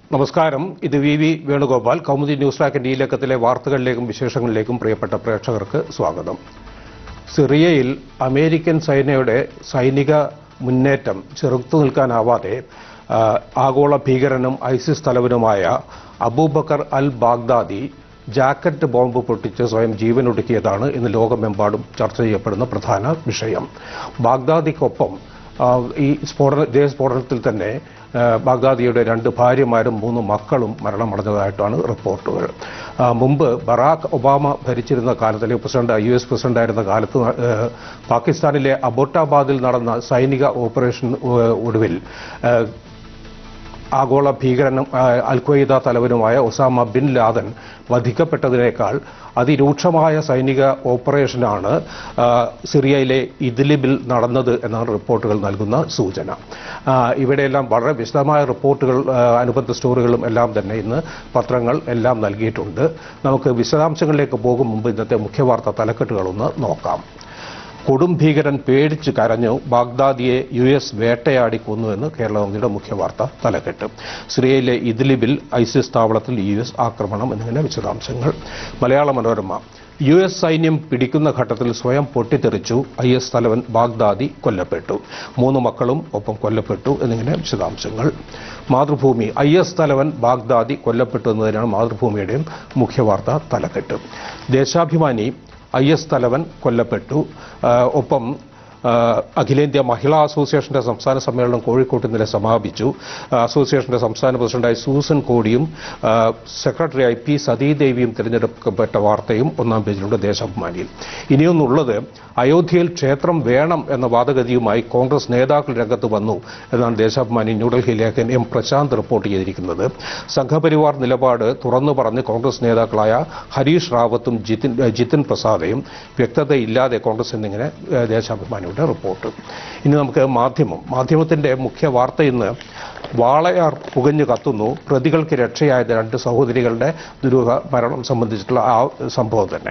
നമസ്കാരം ഇത് V V Venugopal Kaumudi news റാക്കിന്റെ ഈ ലക്കത്തിലെ വാർത്തകളിലേക്കും വിശേഷങ്ങളിലേക്കും പ്രിയപ്പെട്ട പ്രേക്ഷകർക്ക് സ്വാഗതം സിറിയയിൽ അമേരിക്കൻ സൈന്യയുടെ സൈനിക മുന്നേറ്റം ചെറുത്തു നിൽക്കാനാവാതെ ആ, ആഗോള ഭീകരനും ഐസിസ് തലവനുമായ Abu Bakr al Baghdadi jacket bomb പൊട്ടിച്ച് സ്വയം ജീവനൊടുക്കിയതാണ് ഇന്ന് ലോകമെമ്പാടും ചർച്ച ചെയ്യപ്പെടുന്ന പ്രധാന വിഷയം ബാഗ്ദാദിക്കൊപ്പം ആ, ഈ സ്ഫോടന ഇതേ സ്ഫോടനത്തിൽ തന്നെ ആ, ബാഗ്ദാദിയുടെ രണ്ട് ഭാര്യമാരും മൂന്ന് മക്കളും മരണമടഞ്ഞതായിട്ടാണ് റിപ്പോർട്ടുകൾ ആ, മുമ്പ് ബറാക്ക് ഒബാമ ഭരിച്ചിരുന്ന കാലത്തിലെ പ്രസിഡന്റ് യു എസ് പ്രസിഡന്റായിരുന്ന കാലത്ത് ആ, പാകിസ്ഥാനിലെ അബോട്ടാബാദിൽ നടന്ന സൈനിക ഓപ്പറേഷൻ ആ, ഒടുവിൽ ആ, ആഗോള ഭീകരനും ആ, അൽ ഖ്വയ്ദ തലവനുമായ ഒസാമ ബിൻ ലാദൻ വധിക്കപ്പെട്ടതിനേക്കാൾ അതിരൂക്ഷമായ സൈനിക ഓപ്പറേഷനാണ് ആ, സിറിയയിലെ ഇദ്ലിബിൽ നടന്നത് എന്നാണ് റിപ്പോർട്ടുകൾ നൽകുന്ന സൂചന ആ, ഇവിടെയെല്ലാം വളരെ വിശദമായ റിപ്പോർട്ടുകൾ ആ, അനുബന്ധ സ്റ്റോറികളും എല്ലാം തന്നെ ഇന്ന് പത്രങ്ങൾ എല്ലാം നൽകിയിട്ടുണ്ട് നമുക്ക് വിശദാംശങ്ങളിലേക്ക് പോകും മുമ്പ് ഇന്നത്തെ മുഖ്യവാർത്ത തലക്കെട്ടുകളൊന്ന് നോക്കാം കൊടും ഭീകരൻ പേടിച്ച് കരഞ്ഞു ബാഗ്ദാദിയെ യു എസ് വേട്ടയാടി കൊന്നുവെന്ന് കേരള കൗമുദിയുടെ മുഖ്യവാർത്ത തലക്കെട്ട് സിറിയയിലെ ഇദ്ലിബിൽ ഐസിസ് താവളത്തിൽ യു എസ് ആക്രമണം എന്നിങ്ങനെ വിശദാംശങ്ങൾ മലയാള മനോരമ യു എസ് സൈന്യം പിടിക്കുന്ന ഘട്ടത്തിൽ സ്വയം പൊട്ടിത്തെറിച്ചു ഐ എസ് തലവൻ ബാഗ്ദാദി കൊല്ലപ്പെട്ടു മൂന്ന് മക്കളും ഒപ്പം കൊല്ലപ്പെട്ടു എന്നിങ്ങനെ വിശദാംശങ്ങൾ മാതൃഭൂമി ഐ എസ് തലവൻ ബാഗ്ദാദി കൊല്ലപ്പെട്ടു എന്നതിനാണ് മാതൃഭൂമിയുടെയും മുഖ്യവാർത്ത തലക്കെട്ട് ദേശാഭിമാനി ഐ എസ് തലവൻ കൊല്ലപ്പെട്ടു ആ, ഒപ്പം ആ, അഖിലേന്ത്യാ മഹിളാ അസോസിയേഷന്റെ സംസ്ഥാന സമ്മേളനം കോഴിക്കോട്ട് ഇന്നലെ സമാപിച്ചു ആ, അസോസിയേഷന്റെ സംസ്ഥാന പ്രസിഡന്റായി സൂസൻ കോടിയും ആ, സെക്രട്ടറിയായി പി സതീദേവിയും തിരഞ്ഞെടുക്കപ്പെട്ട വാർത്തയും ഒന്നാം പേജിലുണ്ട് ദേശാഭിമാനിയിൽ ഇനിയൊന്നുള്ളത് അയോധ്യയിൽ ക്ഷേത്രം വേണം എന്ന വാദഗതിയുമായി കോൺഗ്രസ് നേതാക്കൾ രംഗത്ത് വന്നു എന്നാണ് ദേശാഭിമാനി ന്യൂഡൽഹി ലേഖൻ എം പ്രശാന്ത് റിപ്പോർട്ട് ചെയ്തിരിക്കുന്നത് സംഘപരിവാർ നിലപാട് തുറന്നു പറഞ്ഞ് കോൺഗ്രസ് നേതാക്കളായ ഹരീഷ് റാവത്തും ജിതിൻ ജിതിൻ പ്രസാദയും വ്യക്തതയില്ലാതെ കോൺഗ്രസ് എന്നിങ്ങനെ ഏഹ്, ദേശാഭിമാനിയുടെ റിപ്പോർട്ട് ഇനി നമുക്ക് മാധ്യമം മാധ്യമത്തിന്റെ മുഖ്യ വാർത്ത ഇന്ന് വാളയാർ പുകഞ്ഞു കത്തുന്നു പ്രതികൾക്ക് രക്ഷയായത് രണ്ട് സഹോദരികളുടെ ദുരൂഹ മരണം സംബന്ധിച്ചിട്ടുള്ള ആ സംഭവം തന്നെ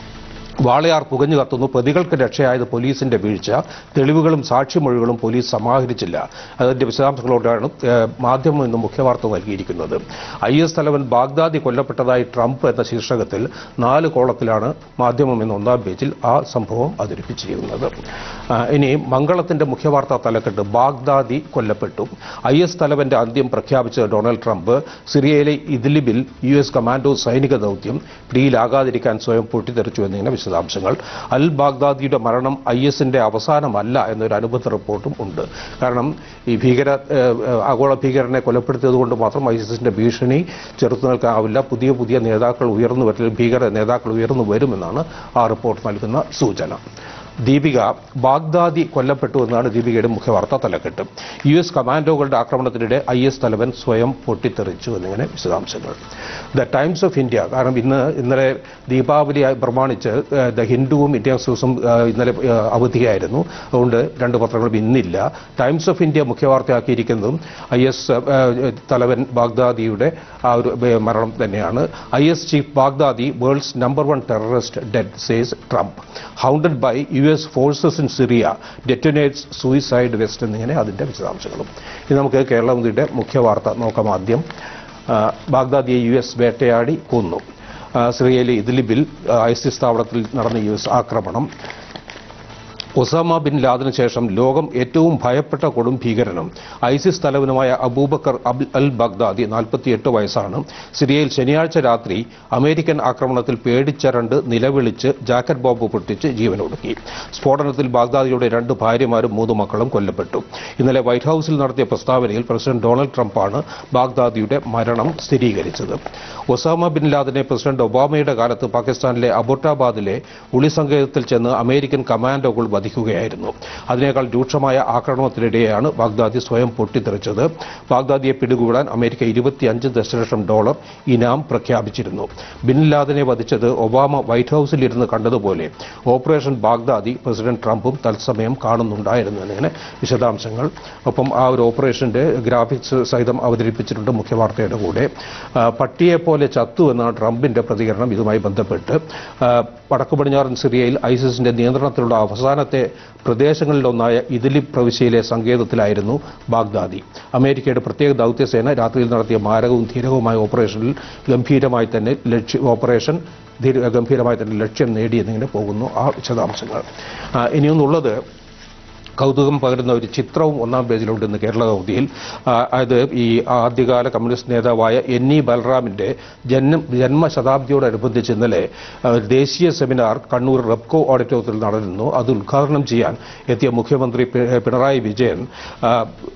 വാളയാർ പുകഞ്ഞു കത്തുന്നു പ്രതികൾക്ക് രക്ഷയായത് പോലീസിന്റെ വീഴ്ച തെളിവുകളും സാക്ഷിമൊഴികളും പോലീസ് സമാഹരിച്ചില്ല അതിന്റെ വിശദാംശങ്ങളോടാണ് ഏഹ്, മാധ്യമം ഇന്ന് മുഖ്യവാർത്ത നൽകിയിരിക്കുന്നത് ഐ എസ് തലവൻ ബാഗ്ദാദി കൊല്ലപ്പെട്ടതായി ട്രംപ് എന്ന ശീർഷകത്തിൽ നാല് കോളത്തിലാണ് മാധ്യമം എന്ന ഒന്നാം പേജിൽ ആ സംഭവം അവതരിപ്പിച്ചിരിക്കുന്നത് ആ, ഇനി മംഗളത്തിന്റെ മുഖ്യവാർത്താ തലക്കെട്ട് ബാഗ്ദാദി കൊല്ലപ്പെട്ടു ഐ എസ് തലവന്റെ അന്ത്യം പ്രഖ്യാപിച്ച ഡൊണാൾഡ് ട്രംപ് സിറിയയിലെ ഇദ്ലിബിൽ യു എസ് കമാൻഡോ സൈനിക ദൗത്യം പിടിയിലാകാതിരിക്കാൻ സ്വയം പൊട്ടിത്തെറിച്ചു എന്നിങ്ങനെ വിശദാംശങ്ങൾ അൽ ബാഗ്ദാദിയുടെ മരണം ഐ എസിന്റെ അവസാനമല്ല എന്നൊരു അനുബന്ധ റിപ്പോർട്ടും ഉണ്ട് കാരണം ഈ ഭീകര ഏഹ്, ഏഹ്, ആഗോള ഭീകരനെ കൊലപ്പെടുത്തിയത് കൊണ്ട് മാത്രം ഐസിസിന്റെ ഭീഷണി ചെറുത്തു നിൽക്കാവില്ല പുതിയ പുതിയ നേതാക്കൾ ഉയർന്നു വരില്ല ഭീകര നേതാക്കൾ ഉയർന്നു വരുമെന്നാണ് ആ റിപ്പോർട്ട് നൽകുന്ന സൂചന ദീപിക ബാഗ്ദാദി കൊല്ലപ്പെട്ടു എന്നാണ് ദീപികയുടെ മുഖ്യവാർത്ത തലക്കെട്ട് യു എസ് കമാൻഡോകളുടെ ആക്രമണത്തിനിടെ ഐ എസ് തലവൻ സ്വയം പൊട്ടിത്തെറിച്ചു എന്നിങ്ങനെ വിശദാംശങ്ങൾ ദ ടൈംസ് ഓഫ് ഇന്ത്യ കാരണം ഇന്ന് ഇന്നലെ ദീപാവലി പ്രമാണിച്ച് ഏഹ്, ദ ഹിന്ദുവും ഇന്ത്യ എക്സ്പ്രസും ഏഹ്, ഇന്നലെ ഏഹ്, അവധിയായിരുന്നു അതുകൊണ്ട് രണ്ട് പത്രങ്ങളും ഇന്നില്ല ടൈംസ് ഓഫ് ഇന്ത്യ മുഖ്യവാർത്തയാക്കിയിരിക്കുന്നതും ഐ എസ് തലവൻ ബാഗ്ദാദിയുടെ ആ ഒരു ഏഹ്, മരണം തന്നെയാണ് I S chief Baghdadi world's number one terrorist dead says Trump hounded by U S forces in Syria detonates suicide vest എന്നിങ്ങനെ അതിന്റെ വിശദാംശങ്ങളും ഇനി നമുക്ക് കേരളമുദിയുടെ മുഖ്യ വാർത്ത നോക്കാം ആദ്യം ആ, ബാഗ്ദാദിയെ യു എസ് വേട്ടയാടി കൊന്നു ആ, സിറിയയിലെ ഇദ്ലിബിൽ ആ, ഐസിസ് താവളത്തിൽ നടന്ന യു എസ് ആക്രമണം ഒസാമ ബിൻ ലാദിന് ശേഷം ലോകം ഏറ്റവും ഭയപ്പെട്ട കൊടും ഭീകരനും ഐസിസ് തലവനുമായ അബൂബക്കർ അബ് അൽ ബഗ്ദാദി നാൽപ്പത്തിയെട്ട് വയസ്സാണ് സിറിയയിൽ ശനിയാഴ്ച രാത്രി അമേരിക്കൻ ആക്രമണത്തിൽ പേടിച്ചരണ്ട് നിലവിളിച്ച് ജാക്കറ്റ് ബോംബ് പൊട്ടിച്ച് ജീവനൊടുക്കി സ്ഫോടനത്തിൽ ബാഗ്ദാദിയുടെ രണ്ട് ഭാര്യമാരും മൂന്ന് മക്കളും കൊല്ലപ്പെട്ടു ഇന്നലെ വൈറ്റ് ഹൌസിൽ നടത്തിയ പ്രസ്താവനയിൽ പ്രസിഡന്റ് ഡൊണാൾഡ് ട്രംപാണ് ബാഗ്ദാദിയുടെ മരണം സ്ഥിരീകരിച്ചത് ഒസാമ ബിൻ ലാദനെ പ്രസിഡന്റ് ഒബാമയുടെ കാലത്ത് പാകിസ്ഥാനിലെ അബോട്ടാബാദിലെ ഒളിസങ്കേതത്തിൽ ചെന്ന് അമേരിക്കൻ കമാൻഡോകൾ വധിക്കുകയായിരുന്നു അതിനേക്കാൾ രൂക്ഷമായ ആക്രമണത്തിനിടെയാണ് ബാഗ്ദാദി സ്വയം പൊട്ടിത്തെറിച്ചത് ബാഗ്ദാദിയെ പിടികൂടാൻ അമേരിക്ക ഇരുപത്തിയഞ്ച് ദശലക്ഷം ഡോളർ ഇനാം പ്രഖ്യാപിച്ചിരുന്നു ബിൻ ലാദനെ വധിച്ചത് ഒബാമ വൈറ്റ് ഹൌസിൽ ഇരുന്ന് കണ്ടതുപോലെ ഓപ്പറേഷൻ ബാഗ്ദാദി പ്രസിഡന്റ് ട്രംപും തത്സമയം കാണുന്നുണ്ടായിരുന്നു എന്നിങ്ങനെ വിശദാംശങ്ങൾ ഒപ്പം ആ ഒരു ഓപ്പറേഷന്റെ ഗ്രാഫിക്സ് സഹിതം അവതരിപ്പിച്ചിട്ടുണ്ട് മുഖ്യവാർത്തയുടെ കൂടെ ആ, പട്ടിയെ പോലെ ചത്തു എന്നാണ് ട്രംപിന്റെ പ്രതികരണം ഇതുമായി ബന്ധപ്പെട്ട് ആ, വടക്കു പടിഞ്ഞാറൻ സിറിയയിൽ ഐസിസിന്റെ നിയന്ത്രണത്തിലുള്ള അവസാന അക്കാലത്തെ പ്രദേശങ്ങളിലൊന്നായ ഇദ്ലിബ് പ്രവിശ്യയിലെ സങ്കേതത്തിലായിരുന്നു ബാഗ്ദാദി അമേരിക്കയുടെ പ്രത്യേക ദൗത്യസേന രാത്രിയിൽ നടത്തിയ മാരകവും ധീരവുമായ ഓപ്പറേഷനിൽ ഗംഭീരമായി തന്നെ ലക്ഷ്യ ഓപ്പറേഷൻ ധീര ഗംഭീരമായി തന്നെ ലക്ഷ്യം നേടിയെന്നിങ്ങനെ പോകുന്നു ആ വിശദാംശങ്ങൾ ആ, ഇനിയൊന്നുള്ളത് കൗതുകം പകരുന്ന ഒരു ചിത്രവും ഒന്നാം പേജിലുണ്ട് ഇന്ന് കേരള കൗമുദിയിൽ ആ, അത് ഈ ആദ്യകാല കമ്മ്യൂണിസ്റ്റ് നേതാവായ എൻ ഇ ബലറാമിന്റെ ജന്മ ജന്മശതാബ്ദിയോടനുബന്ധിച്ച് ഇന്നലെ ആ, ദേശീയ സെമിനാർ കണ്ണൂർ റെപ്കോ ഓഡിറ്റോറിയത്തിൽ നടന്നിരുന്നു അത് ഉദ്ഘാടനം ചെയ്യാൻ എത്തിയ മുഖ്യമന്ത്രി പി- പിണറായി വിജയൻ ആ,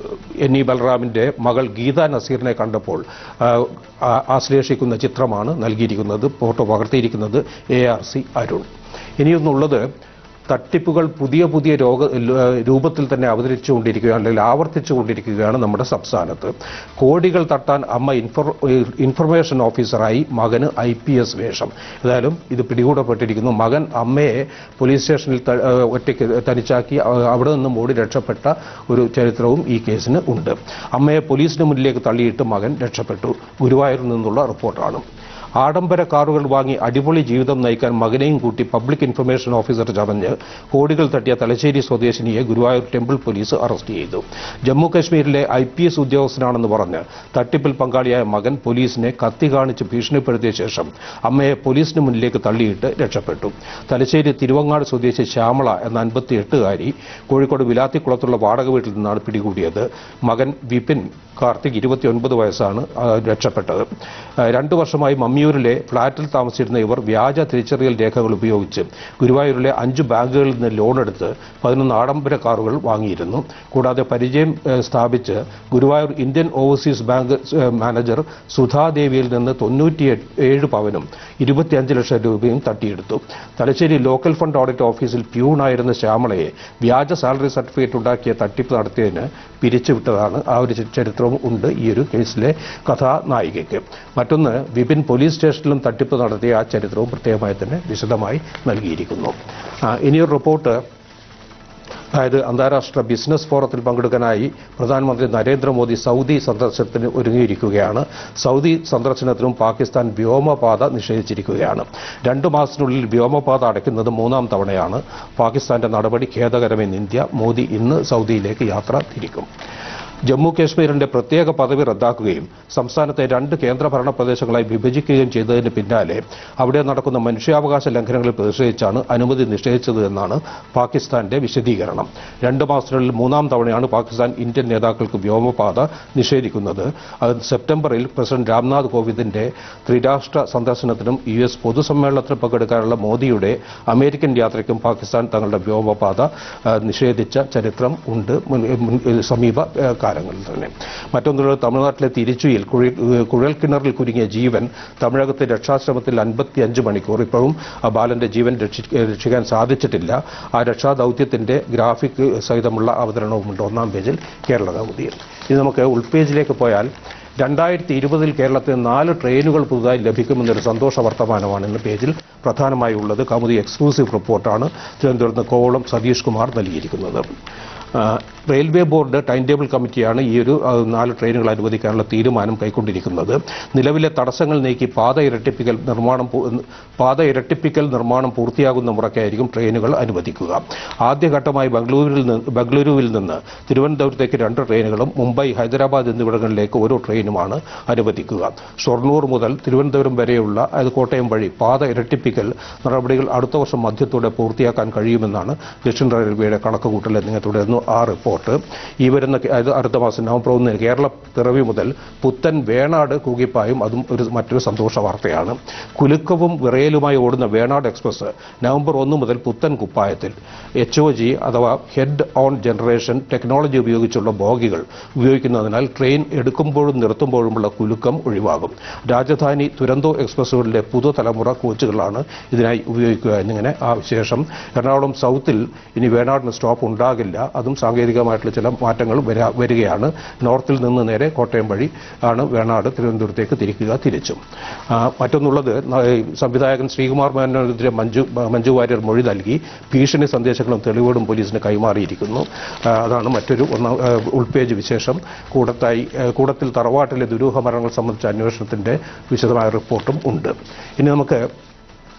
എൻ ഇ ബലറാമിന്റെ മകൾ ഗീത നസീറിനെ കണ്ടപ്പോൾ ആ, ആ- ആശ്ലേഷിക്കുന്ന ചിത്രമാണ് നൽകിയിരിക്കുന്നത് ഫോട്ടോ പകർത്തിയിരിക്കുന്നത് എ ആർ സി അരുൺ ഇനിയൊന്നുള്ളത് തട്ടിപ്പുകൾ പുതിയ പുതിയ രോഗ രൂപത്തിൽ തന്നെ അവതരിച്ചുകൊണ്ടിരിക്കുകയാണ് അല്ലെങ്കിൽ ആവർത്തിച്ചുകൊണ്ടിരിക്കുകയാണ് നമ്മുടെ സംസ്ഥാനത്ത് കോടികൾ തട്ടാൻ അമ്മ ഇൻഫർ ഇൻഫർമേഷൻ ഓഫീസറായി മകന് ഐ പി എസ് വേഷം ഏതായാലും ഇത് പിടികൂടപ്പെട്ടിരിക്കുന്നു മകൻ അമ്മയെ പോലീസ് സ്റ്റേഷനിൽ ത- ഏഹ് ഒറ്റയ്ക്ക് തനിച്ചാക്കി അ- അവിടെ നിന്ന് ഓടി രക്ഷപ്പെട്ട ഒരു ചരിത്രവും ഈ കേസിന് ഉണ്ട് അമ്മയെ പോലീസിന് മുന്നിലേക്ക് തള്ളിയിട്ട് മകൻ രക്ഷപ്പെട്ടു ഗുരുവായൂരിൽ നിന്നുള്ള റിപ്പോർട്ടാണ് ആഡംബര കാറുകൾ വാങ്ങി അടിപൊളി ജീവിതം നയിക്കാൻ മകനെയും കൂട്ടി പബ്ലിക് ഇൻഫർമേഷൻ ഓഫീസർ ചമഞ്ഞ് കോടികൾ തട്ടിയ തലശ്ശേരി സ്വദേശിനിയെ ഗുരുവായൂർ ടെമ്പിൾ പോലീസ് അറസ്റ്റ് ചെയ്തു ജമ്മു കശ്മീരിലെ ഐ പി എസ് ഉദ്യോഗസ്ഥനാണെന്ന് പറഞ്ഞ് തട്ടിപ്പിൽ പങ്കാളിയായ മകൻ പോലീസിനെ കത്തി കാണിച്ച് ഭീഷണിപ്പെടുത്തിയ ശേഷം അമ്മയെ പോലീസിന് മുന്നിലേക്ക് തള്ളിയിട്ട് രക്ഷപ്പെട്ടു തലശ്ശേരി തിരുവങ്ങാട് സ്വദേശി ശ്യാമള എന്ന അൻപത്തിയെട്ടുകാരി കോഴിക്കോട് വിലാത്തിക്കുളത്തുള്ള വാടക വീട്ടിൽ നിന്നാണ് പിടികൂടിയത് മകൻ വിപിൻ കാർത്തിക് ഇരുപത്തിയൊൻപത് വയസ്സാണ് ആ, രക്ഷപ്പെട്ടത് ആ, രണ്ടു വർഷമായി മമ്മിയൂരിലെ ഫ്ളാറ്റിൽ താമസിച്ചിരുന്ന ഇവർ വ്യാജ തിരിച്ചറിയൽ രേഖകൾ ഉപയോഗിച്ച് ഗുരുവായൂരിലെ അഞ്ച് ബാങ്കുകളിൽ നിന്ന് ലോൺ എടുത്ത് പതിനൊന്ന് ആഡംബര കാറുകൾ വാങ്ങിയിരുന്നു കൂടാതെ പരിചയം ഏ, സ്ഥാപിച്ച് ഗുരുവായൂർ ഇന്ത്യൻ ഓവർസീസ് ബാങ്ക് ഏ, മാനേജർ സുധാദേവിയിൽ നിന്ന് തൊണ്ണൂറ്റി ഏഴ് പവനും ഇരുപത്തിയഞ്ച് ലക്ഷം രൂപയും തട്ടിയെടുത്തു തലശ്ശേരി ലോക്കൽ ഫണ്ട് ഓഡിറ്റ് ഓഫീസിൽ പ്യൂണായിരുന്ന ശ്യാമളയെ വ്യാജ സാലറി സർട്ടിഫിക്കറ്റ് ഉണ്ടാക്കിയ തട്ടിപ്പ് നടത്തിയതിന് പിരിച്ചുവിട്ടതാണ് ആ ഒരു ചി- ചരിത്രവും ഉണ്ട് ഈ ഒരു കേസിലെ കഥാനായികയ്ക്ക് മറ്റൊന്ന് വിപിൻ പോലീസ് സ്റ്റേഷനിലും തട്ടിപ്പ് നടത്തിയ ആ ചരിത്രവും പ്രത്യേകമായി തന്നെ വിശദമായി നൽകിയിരിക്കുന്നു ആ, ഇനിയൊരു റിപ്പോർട്ട് അതായത് അന്താരാഷ്ട്ര ബിസിനസ് ഫോറത്തിൽ പങ്കെടുക്കാനായി പ്രധാനമന്ത്രി നരേന്ദ്രമോദി സൗദി സന്ദർശനത്തിന് ഒരുങ്ങിയിരിക്കുകയാണ് സൗദി സന്ദർശനത്തിനും പാകിസ്ഥാൻ വ്യോമപാത നിഷേധിച്ചിരിക്കുകയാണ് രണ്ടു മാസത്തിനുള്ളിൽ വ്യോമപാത അടയ്ക്കുന്നത് മൂന്നാം തവണയാണ് പാകിസ്ഥാന്റെ നടപടി ഖേദകരമെന്ന് ഇന്ത്യ മോദി ഇന്ന് സൗദിയിലേക്ക് യാത്ര തിരിക്കും ജമ്മു കാശ്മീരിന്റെ പ്രത്യേക പദവി റദ്ദാക്കുകയും സംസ്ഥാനത്തെ രണ്ട് കേന്ദ്രഭരണ പ്രദേശങ്ങളായി വിഭജിക്കുകയും ചെയ്തതിന് പിന്നാലെ അവിടെ നടക്കുന്ന മനുഷ്യാവകാശ ലംഘനങ്ങളിൽ പ്രതിഷേധിച്ചാണ് അനുമതി നിഷേധിച്ചത് എന്നാണ് പാകിസ്ഥാന്റെ വിശദീകരണം രണ്ട് മാസത്തിനുള്ളിൽ മൂന്നാം തവണയാണ് പാകിസ്ഥാൻ ഇന്ത്യൻ നേതാക്കൾക്ക് വ്യോമപാത നിഷേധിക്കുന്നത് അത് സെപ്റ്റംബറിൽ പ്രസിഡന്റ് രാംനാഥ് കോവിന്ദിന്റെ ത്രിരാഷ്ട്ര സന്ദർശനത്തിനും യു എസ് പൊതുസമ്മേളനത്തിൽ പങ്കെടുക്കാനുള്ള മോദിയുടെ അമേരിക്കൻ യാത്രയ്ക്കും പാകിസ്ഥാൻ തങ്ങളുടെ വ്യോമപാത ആ, നിഷേധിച്ച ചരിത്രം ഉണ്ട് മുൻ- മുൻ- സമീപ ആ, കാലങ്ങളിൽ തന്നെ മറ്റൊന്നുള്ളത് തമിഴ്നാട്ടിലെ തിരുച്ചിയിൽ കുഴി- കുഴൽ കിണറിൽ കുരുങ്ങിയ ജീവൻ തമിഴകത്തെ രക്ഷാശ്രമത്തിൽ അൻപത്തിയഞ്ച് മണിക്കൂർ ഇപ്പോഴും ആ ബാലന്റെ ജീവൻ രക്ഷി- രക്ഷിക്കാൻ സാധിച്ചിട്ടില്ല ആ രക്ഷാദൌത്യത്തിന്റെ ഗ്രാഫിക് സഹിതമുള്ള അവതരണവുമുണ്ട് ഒന്നാം പേജിൽ കേരള കൗമുദിയിൽ ഇനി നമുക്ക് ഉൾപേജിലേക്ക് പോയാൽ രണ്ടായിരത്തി ഇരുപതിൽ കേരളത്തിൽ നാല് ട്രെയിനുകൾ പുതുതായി ലഭിക്കുമെന്നൊരു സന്തോഷ വർത്തമാനമാണ് ഇന്ന് പേജിൽ പ്രധാനമായി ഉള്ളത് കൗമുദി എക്സ്ക്ലൂസീവ് റിപ്പോർട്ടാണ് തിരുവനന്തപുരത്ത് നിന്ന് കോവളം സതീഷ് കുമാർ നൽകിയിരിക്കുന്നത് ആ, റെയിൽവേ ബോർഡ് ടൈം ടേബിൾ കമ്മിറ്റിയാണ് ഈ ഒരു ആ, നാല് ട്രെയിനുകൾ അനുവദിക്കാനുള്ള തീരുമാനം കൈക്കൊണ്ടിരിക്കുന്നത് നിലവിലെ തടസ്സങ്ങൾ നീക്കി പാത ഇരട്ടിപ്പിക്കൽ നിർമ്മാണം പൂ- പാത ഇരട്ടിപ്പിക്കൽ നിർമ്മാണം പൂർത്തിയാകുന്ന മുറയ്ക്കായിരിക്കും ട്രെയിനുകൾ അനുവദിക്കുക ആദ്യഘട്ടമായി ബംഗളൂരുവിൽ നിന്ന് ബംഗളൂരുവിൽ നിന്ന് തിരുവനന്തപുരത്തേക്ക് രണ്ട് ട്രെയിനുകളും മുംബൈ ഹൈദരാബാദ് എന്നിവിടങ്ങളിലേക്ക് ഓരോ ട്രെയിനുമാണ് അനുവദിക്കുക ഷൊർണൂർ മുതൽ തിരുവനന്തപുരം വരെയുള്ള അത് കോട്ടയം വഴി പാത ഇരട്ടിപ്പിക്കൽ നടപടികൾ അടുത്ത വർഷം മധ്യത്തോടെ പൂർത്തിയാക്കാൻ കഴിയുമെന്നാണ് ദക്ഷിണ റെയിൽവേയുടെ കണക്കുകൂട്ടൽ എന്നിങ്ങനെ തുടരുന്നു ആ റിപ്പോർട്ട് ഈ വരുന്ന കെ- അതായത് അടുത്ത മാസം നവംബർ ഒന്നിന് കേരള പിറവി മുതൽ പുത്തൻ വേണാട് കൂകിപ്പായും അതും ഒരു മറ്റൊരു സന്തോഷ വാർത്തയാണ് കുലുക്കവും വിറയലുമായി ഓടുന്ന വേണാട് എക്സ്പ്രസ് നവംബർ ഒന്ന് മുതൽ പുത്തൻ കുപ്പായത്തിൽ എച്ച് ഒ ജി അഥവാ ഹെഡ് ഓൺ ജനറേഷൻ ടെക്നോളജി ഉപയോഗിച്ചുള്ള ബോഗികൾ ഉപയോഗിക്കുന്നതിനാൽ ട്രെയിൻ എടുക്കുമ്പോഴും നിർത്തുമ്പോഴുമുള്ള കുലുക്കം ഒഴിവാകും രാജധാനി തുരന്തോ എക്സ്പ്രസ്സുകളിലെ പുതുതലമുറ കോച്ചുകളാണ് ഇതിനായി ഉപയോഗിക്കുക എന്നിങ്ങനെ ആ വിശേഷം എറണാകുളം സൗത്തിൽ ഇനി വേണാടിന് സ്റ്റോപ്പ് ഉണ്ടാകില്ല അതും സാങ്കേതികമായിട്ടുള്ള ചില മാറ്റങ്ങൾ വരാ വരികയാണ് നോർത്തിൽ നിന്ന് നേരെ കോട്ടയം വഴി ആണ് വേണാട് തിരുവനന്തപുരത്തേക്ക് തിരിക്കുക തിരിച്ചും ആ, മറ്റൊന്നുള്ളത് ന- ഈ സംവിധായകൻ ശ്രീകുമാർ മേനോനെതിരെ മഞ്ജു മഞ്ജു വാര്യർ മൊഴി നൽകി ഭീഷണി സന്ദേശങ്ങളും തെളിവുകളും പോലീസിന് കൈമാറിയിരിക്കുന്നു ആ, അതാണ് മറ്റൊരു ഒന്നാം ആ, ഉൾപേജ് വിശേഷം കൂടത്തായി ആ, കൂടത്തിൽ തറവാട്ടിലെ ദുരൂഹ മരണങ്ങൾ സംബന്ധിച്ച അന്വേഷണത്തിന്റെ വിശദമായ റിപ്പോർട്ടും ഉണ്ട് ഇനി നമുക്ക്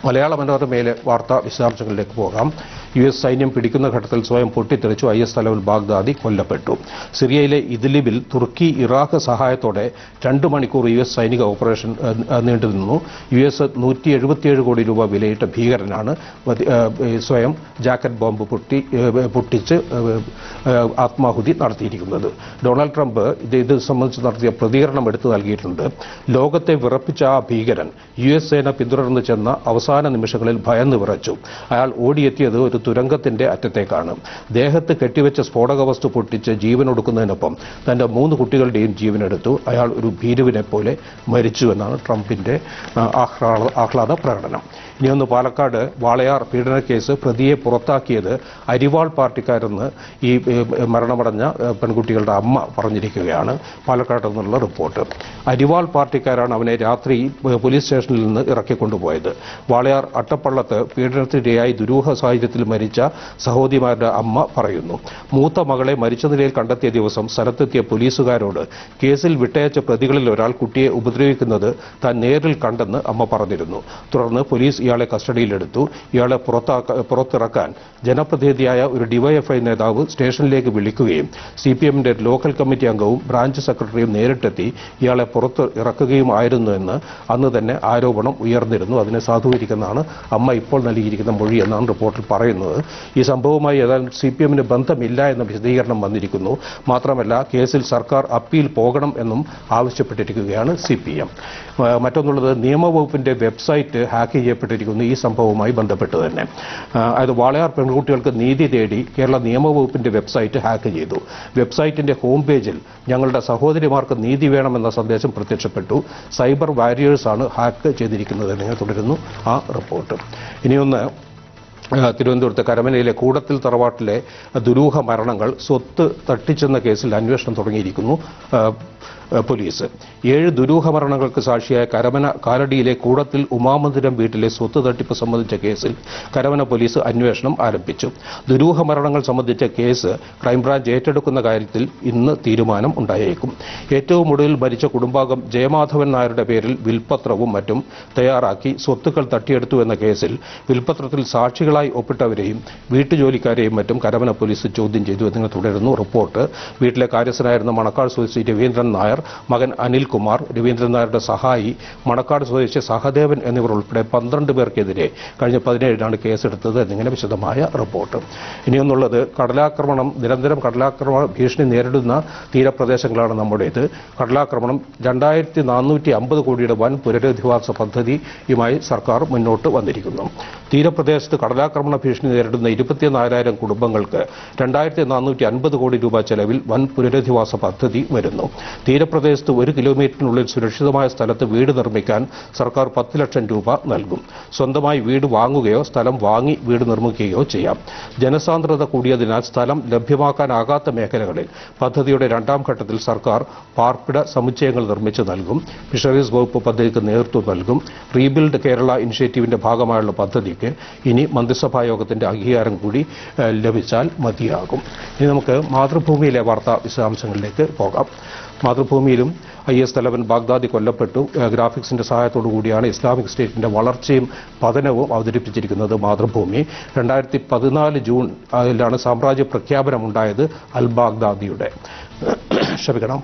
മലയാള മനോരമയിലെ വാർത്താ വിശദാംശങ്ങളിലേക്ക് പോകാം യു എസ് സൈന്യം പിടിക്കുന്ന ഘട്ടത്തിൽ സ്വയം പൊട്ടിത്തെറിച്ചു ഐ എസ് തലവൻ ബാഗ്ദാദി കൊല്ലപ്പെട്ടു സിറിയയിലെ ഇദ്ലിബിൽ തുർക്കി ഇറാഖ് സഹായത്തോടെ രണ്ട് മണിക്കൂർ യു എസ് സൈനിക ഓപ്പറേഷൻ ഏഹ്, ഏഹ്, നീണ്ടുനിന്നു യു എസ് നൂറ്റി എഴുപത്തിയേഴ് കോടി രൂപ വിലയിട്ട ഭീകരനാണ് വധി- ഏഹ്, സ്വയം ജാക്കറ്റ് ബോംബ് പൊട്ടി ഏഹ്, പൊട്ടിച്ച് ഏഹ്, ഏഹ്, ആത്മാഹുതി നടത്തിയിരിക്കുന്നത് ഡൊണാൾഡ് ട്രംപ് ഇത് ഇത് സംബന്ധിച്ച് നടത്തിയ പ്രതികരണം എടുത്തു നൽകിയിട്ടുണ്ട് ലോകത്തെ വിറപ്പിച്ച ആ ഭീകരൻ യു എസ് സേന പിന്തുടർന്ന് ചെന്ന അവസാന നിമിഷങ്ങളിൽ ഭയന്ന് വിറച്ചു അയാൾ ഓടിയെത്തിയത് ഒരു തുരങ്കത്തിന്റെ അറ്റത്തേക്കാണ് ദേഹത്ത് കെട്ടിവെച്ച സ്ഫോടക വസ്തു പൊട്ടിച്ച് ജീവനൊടുക്കുന്നതിനൊപ്പം തന്റെ മൂന്ന് കുട്ടികളുടെയും ജീവനെടുത്തു അയാൾ ഒരു ഭീരുവിനെ പോലെ മരിച്ചു എന്നാണ് ട്രംപിന്റെ ആ, ആഹ്ലാദ ആഹ്ലാദ പ്രകടനം ഇനിയൊന്ന് പാലക്കാട് വാളയാർ പീഡനക്കേസ് പ്രതിയെ പുറത്താക്കിയത് അരിവാൾ പാർട്ടിക്കാരെന്ന് ഈ ഏ, മരണമടഞ്ഞ ഏ, പെൺകുട്ടികളുടെ അമ്മ പറഞ്ഞിരിക്കുകയാണ് പാലക്കാട് നിന്നുള്ള റിപ്പോർട്ട് അരിവാൾ പാർട്ടിക്കാരാണ് അവനെ രാത്രി ഏ, പോലീസ് സ്റ്റേഷനിൽ നിന്ന് ഇറക്കിക്കൊണ്ടുപോയത് വാളയാർ അട്ടപ്പള്ളത്ത് പീഡനത്തിനിരയായി ദുരൂഹ സാഹചര്യത്തിൽ മരിച്ച സഹോദരിമാരുടെ അമ്മ പറയുന്നു മൂത്ത മകളെ മരിച്ച നിലയിൽ കണ്ടെത്തിയ ദിവസം സ്ഥലത്തെത്തിയ പോലീസുകാരോട് കേസിൽ വിട്ടയച്ച പ്രതികളിൽ ഒരാൾ കുട്ടിയെ ഉപദ്രവിക്കുന്നത് താൻ നേരിൽ കണ്ടെന്ന് അമ്മ പറഞ്ഞിരുന്നു തുടർന്ന് പോലീസ് ഇയാളെ കസ്റ്റഡിയിലെടുത്തു ഇയാളെ പുറത്താക്ക പുറത്തിറക്കാൻ ജനപ്രതിനിധിയായ ഒരു ഡിവൈഎഫ്ഐ നേതാവ് സ്റ്റേഷനിലേക്ക് വിളിക്കുകയും സി പി എമ്മിന്റെ ലോക്കൽ കമ്മിറ്റി അംഗവും ബ്രാഞ്ച് സെക്രട്ടറിയും നേരിട്ടെത്തി ഇയാളെ പുറത്ത് ഇറക്കുകയുമായിരുന്നു എന്ന് അന്ന് തന്നെ ആരോപണം ഉയർന്നിരുന്നു അതിനെ സാധൂകരിക്കുന്നതാണ് അമ്മ ഇപ്പോൾ നൽകിയിരിക്കുന്ന മൊഴി എന്നാണ് റിപ്പോർട്ടിൽ പറയുന്നത് ഈ സംഭവവുമായി ഏതായാലും സി പി എമ്മിന് ബന്ധമില്ല എന്ന വിശദീകരണം വന്നിരിക്കുന്നു മാത്രമല്ല കേസിൽ സർക്കാർ അപ്പീൽ പോകണം എന്നും ആവശ്യപ്പെട്ടിരിക്കുകയാണ് സി പി എം മറ്റൊന്നുള്ളത് നിയമവകുപ്പിന്റെ വെബ്സൈറ്റ് ഹാക്ക് ചെയ്യപ്പെട്ടിരിക്കുന്നു ഈ സംഭവവുമായി ബന്ധപ്പെട്ട് തന്നെ ആ, അത് വാളയാർ പെൺകുട്ടികൾക്ക് നീതി തേടി കേരള നിയമവകുപ്പിന്റെ വെബ്സൈറ്റ് ഹാക്ക് ചെയ്തു വെബ്സൈറ്റിന്റെ ഹോം പേജിൽ ഞങ്ങളുടെ സഹോദരിമാർക്ക് നീതി വേണമെന്ന സന്ദേശം പ്രത്യക്ഷപ്പെട്ടു സൈബർ വാരിയേഴ്സാണ് ഹാക്ക് ചെയ്തിരിക്കുന്നത് നിങ്ങൾ തുടരുന്നു ആ റിപ്പോർട്ട് ഇനിയൊന്ന് ആ, തിരുവനന്തപുരത്ത് കരമനയിലെ കൂടത്തിൽ തറവാട്ടിലെ ദുരൂഹ മരണങ്ങൾ സ്വത്ത് തട്ടിച്ചെന്ന കേസിൽ അന്വേഷണം തുടങ്ങിയിരിക്കുന്നു ആ, ആ, പോലീസ് ഏഴ് ദുരൂഹ മരണങ്ങൾക്ക് സാക്ഷിയായ കരമന കാലടിയിലെ കൂടത്തിൽ ഉമാമന്ദിരം വീട്ടിലെ സ്വത്ത് തട്ടിപ്പ് സംബന്ധിച്ച കേസിൽ കരമന പോലീസ് അന്വേഷണം ആരംഭിച്ചു ദുരൂഹ മരണങ്ങൾ സംബന്ധിച്ച കേസ് ക്രൈംബ്രാഞ്ച് ഏറ്റെടുക്കുന്ന കാര്യത്തിൽ ഇന്ന് തീരുമാനം ഉണ്ടായേക്കും ഏറ്റവും ഒടുവിൽ മരിച്ച കുടുംബാംഗം ജയമാധവൻ നായരുടെ പേരിൽ വിൽപത്രവും മറ്റും തയ്യാറാക്കി സ്വത്തുക്കൾ തട്ടിയെടുത്തു എന്ന കേസിൽ വിൽപത്രത്തിൽ സാക്ഷികളായി ഒപ്പിട്ടവരെയും വീട്ടുജോലിക്കാരെയും മറ്റും കരമന പോലീസ് ചോദ്യം ചെയ്തു എന്നിങ്ങനെ തുടരുന്നു റിപ്പോർട്ട് വീട്ടിലെ കാര്യസ്ഥനായിരുന്ന മണക്കാട് സ്വദേശി രവീന്ദ്രൻ നായർ മകൻ അനിൽകുമാർ രവീന്ദ്രൻ നായരുടെ സഹായി മണക്കാട് സ്വദേശി സഹദേവൻ എന്നിവർ ഉൾപ്പെടെ പന്ത്രണ്ട് പേർക്കെതിരെ കഴിഞ്ഞ പതിനേഴിനാണ് കേസെടുത്തത് എന്നിങ്ങനെ വിശദമായ റിപ്പോർട്ട് ഇനിയൊന്നുള്ളത് കടലാക്രമണം നിരന്തരം കടലാക്രമണ ഭീഷണി നേരിടുന്ന തീരപ്രദേശങ്ങളാണ് നമ്മുടേത് കടലാക്രമണം രണ്ടായിരത്തി നാനൂറ്റി അമ്പത് കോടിയുടെ വൻ പുനരധിവാസ പദ്ധതിയുമായി സർക്കാർ മുന്നോട്ട് വന്നിരിക്കുന്നു തീരപ്രദേശത്ത് കടലാക്രമണ ഭീഷണി നേരിടുന്ന ഇരുപത്തിനാലായിരം കുടുംബങ്ങൾക്ക് രണ്ടായിരത്തി നാനൂറ്റി അൻപത് കോടി രൂപ ചെലവിൽ വൻ പുനരധിവാസ പദ്ധതി വരുന്നു തീരപ്രദേശത്ത് ഒരു കിലോമീറ്ററിനുള്ളിൽ സുരക്ഷിതമായ സ്ഥലത്ത് വീട് നിർമ്മിക്കാൻ സർക്കാർ പത്ത് ലക്ഷം രൂപ നൽകും സ്വന്തമായി വീട് വാങ്ങുകയോ സ്ഥലം വാങ്ങി വീട് നിർമ്മിക്കുകയോ ചെയ്യാം ജനസാന്ദ്രത കൂടിയതിനാൽ സ്ഥലം ലഭ്യമാക്കാനാകാത്ത മേഖലകളിൽ പദ്ധതിയുടെ രണ്ടാം ഘട്ടത്തിൽ സർക്കാർ പാർപ്പിട സമുച്ചയങ്ങൾ നിർമ്മിച്ചു നൽകും ഫിഷറീസ് വകുപ്പ് പദ്ധതിക്ക് നേതൃത്വം നൽകും റീബിൽഡ് കേരള ഇനിഷ്യേറ്റീവിന്റെ ഭാഗമായുള്ള പദ്ധതിക്ക് ഇനി മന്ത്രിസഭാ യോഗത്തിന്റെ അംഗീകാരം കൂടി ഏഹ്, ലഭിച്ചാൽ മതിയാകും ഇനി നമുക്ക് മാതൃഭൂമിയിലെ വാർത്താ വിശദാംശങ്ങളിലേക്ക് പോകാം മാതൃഭൂമിയിലും ഐ എസ് തലവൻ ബാഗ്ദാദി കൊല്ലപ്പെട്ടു ഏഹ്, ഗ്രാഫിക്സിന്റെ സഹായത്തോടു കൂടിയാണ് ഇസ്ലാമിക് സ്റ്റേറ്റിന്റെ വളർച്ചയും പതനവും അവതരിപ്പിച്ചിരിക്കുന്നത് മാതൃഭൂമി രണ്ടായിരത്തി പതിനാല് ജൂൺ അതിലാണ് സാമ്രാജ്യ പ്രഖ്യാപനമുണ്ടായത് അൽ ബാഗ്ദാദിയുടെ ക്ഷമിക്കണം